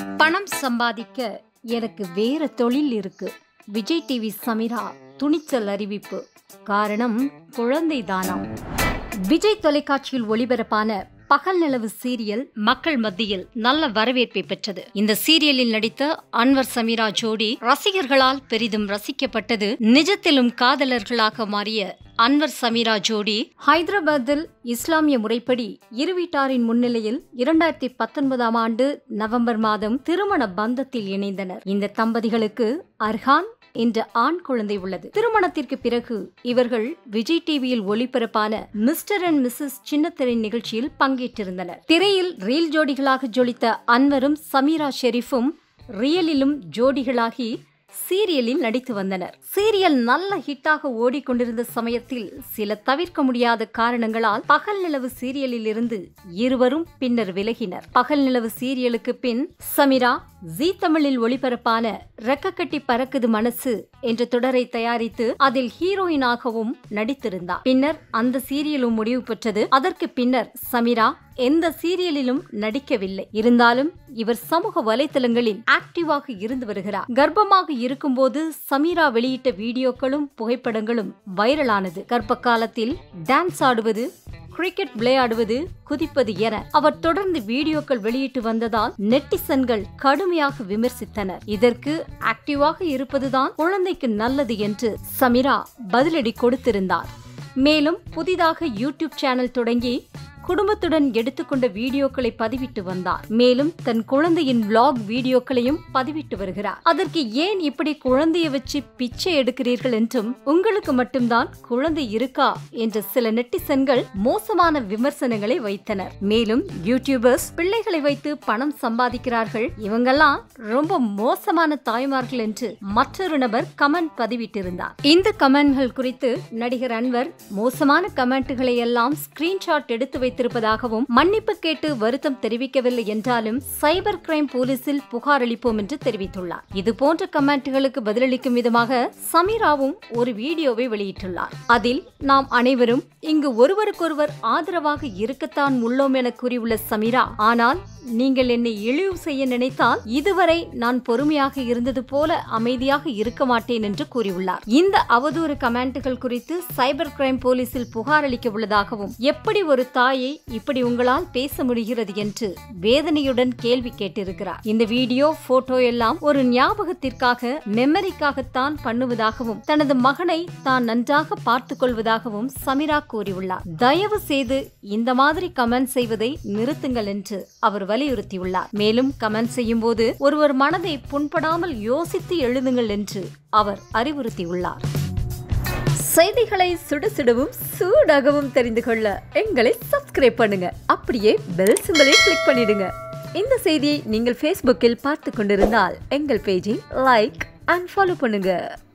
பணம் சம்பாதிக்க எனக்கு வேற தொழில் இருக்கு விஜய் டிவி சமிரா துணிச்சல் அறிவிப்பு காரணம் குழந்தை தானம் விஜய் தொலைக்காட்சியில் ஒளிபரப்பான பகல் நிலவு சீரியல் மக்கள் மத்தியில் நல்ல வரவேற்பை பெற்றது இந்த சீரியலில் நடித்த அன்வர் சமீரா ஜோடி ரசிகர்களால் பெரிதும் ரசிக்கப்பட்டது நிஜத்திலும் காதலர்களாக மாறிய அன்வர் சமீரா ஜோடி ஹைதராபாத்தில் இஸ்லாமிய முறைப்படி இரு வீட்டாரின் முன்னிலையில் இரண்டாயிரத்தி பத்தொன்பதாம் ஆண்டு நவம்பர் மாதம் திருமண பந்தத்தில் இணைந்தனர் இந்த தம்பதிகளுக்கு அர்ஹான் என்ற ஆண் குழந்தை உள்ளது திருமணத்திற்கு பிறகு இவர்கள் விஜய் டிவியில் ஒளிபரப்பான மிஸ்டர் அண்ட் மிஸ்ஸஸ் சின்னத்திரை நிகழ்ச்சியில் பங்கேற்றிருந்தனர் திரையில் ரீல் ஜோடிகளாக ஜொலித்த அன்வரும் சமீரா ஷெரீஃபும் ரியலிலும் ஜோடிகளாகி சீரியலில் நடித்து வந்தனர் சீரியல் நல்ல ஹிட்டாக ஓடிக்கொண்டிருந்த சமயத்தில் சில தவிர்க்க முடியாத காரணங்களால் பகல் நிலவு சீரியலில் இருந்து இருவரும் பின்னர் விலகினர் பகல் நிலவு சீரியலுக்கு பின் சமிரா ஜீ தமிழில் ஒளிபரப்பான ரெக்கக்கட்டி பறக்குது மனசு என்ற தொடரை தயாரித்து அதில் ஹீரோயினாகவும் நடித்திருந்தார் பின்னர் அந்த சீரியலும் முடிவு பெற்றது அதற்கு பின்னர் சமிரா எந்த சீரியலிலும் நடிக்கவில்லை இருந்தாலும் இவர் சமூக வலைதளங்களில் ஆக்டிவாக இருந்து வருகிறார் கர்ப்பமாக இருக்கும்போது சமீரா வெளியிட்ட வீடியோக்களும் புகைப்படங்களும் வைரலானது கர்ப்ப காலத்தில் டான்ஸ் ஆடுவது கிரிக்கெட் விளையாடுவது குதிப்பது என அவர் தொடர்ந்து வீடியோக்கள் வெளியிட்டு வந்ததால் நெட்டிசன்கள் கடுமையாக விமர்சித்தனர் இதற்கு ஆக்டிவாக இருப்பதுதான் குழந்தைக்கு நல்லது என்று சமிரா பதிலடி கொடுத்திருந்தார் மேலும் புதிதாக யூடியூப் சேனல் தொடங்கி குடும்பத்துடன் எடுத்துக்கொண்ட வீடியோக்களை பதிவிட்டு வந்தார் மேலும் தன் குழந்தையின் vlog வீடியோக்களையும் பதிவிட்டு வருகிறார் அதற்கு ஏன் இப்படி குழந்தைய வச்சு பிச்சை எடுக்கிறீர்கள் என்றும் உங்களுக்கு மட்டும்தான் குழந்தை இருக்கா என்ற சில நெட்டிசன்கள் மோசமான விமர்சனங்களை வைத்தனர் மேலும் யூடியூபர்ஸ் பிள்ளைகளை வைத்து பணம் சம்பாதிக்கிறார்கள் இவங்கெல்லாம் ரொம்ப மோசமான தாய்மார்கள் என்று மற்றொரு நபர் கமெண்ட் பதிவிட்டிருந்தார் இந்த கமெண்ட்கள் குறித்து நடிகர் அன்வர் மோசமான கமெண்ட்டுகளை எல்லாம் ஸ்கிரீன்ஷாட் எடுத்து வைத்திருப்பதாகவும் மன்னிப்பு கேட்டு வருத்தம் தெரிவிக்கவில்லை என்றாலும் சைபர் கிரைம் போலீசில் புகார் அளிப்போம் என்று தெரிவித்துள்ளார் இது போன்ற கமெண்ட்களுக்கு பதிலளிக்கும் விதமாக சமீராவும் ஒரு வீடியோவை வெளியிட்டுள்ளார் அதில் நாம் அனைவரும் இங்கு ஒருவருக்கொருவர் ஆதரவாக இருக்கத்தான் உள்ளோம் என கூறியுள்ள சமீரா ஆனால் நீங்கள் என்னை இழிவு செய்ய நினைத்தால் இதுவரை நான் பொறுமையாக இருந்தது போல அமைதியாக இருக்க மாட்டேன் என்று கூறியுள்ளார் இந்த அவதூறு கமெண்ட்டுகள் குறித்து சைபர் கிரைம் போலீசில் புகார் அளிக்க உள்ளதாகவும் எப்படி ஒரு தாயை இப்படி உங்களால் பேச முடிகிறது என்று வேதனையுடன் கேள்வி கேட்டிருக்கிறார் இந்த வீடியோ போட்டோ எல்லாம் ஒரு ஞாபகத்திற்காக மெமரிக்காகத்தான் பண்ணுவதாகவும் தனது மகனை தான் நன்றாக பார்த்துக் கொள்வதாகவும் சமிரா கூறியுள்ளார் தயவு செய்து இந்த மாதிரி கமெண்ட் செய்வதை நிறுத்துங்கள் என்று அவர் வலியுறுத்தியுள்ளார் மேலும் கமெண்ட் செய்யும் போது ஒருவர் மனதை புண்படாமல் யோசித்து எழுதுங்கள் என்று அவர் அறிவுறுத்தியுள்ளார் செய்திகளை சுட சுடவும் சூடாகவும் தெரிந்து கொள்ள எங்களை சப்ஸ்கிரைப் பண்ணுங்க அப்படியே பெல் சிம்பலை கிளிக் பண்ணிடுங்க இந்த செய்தியை நீங்கள் ஃபேஸ்புக்கில் பார்த்து கொண்டிருந்தால் எங்கள் பேஜை லைக் அண்ட் ஃபாலோ பண்ணுங்க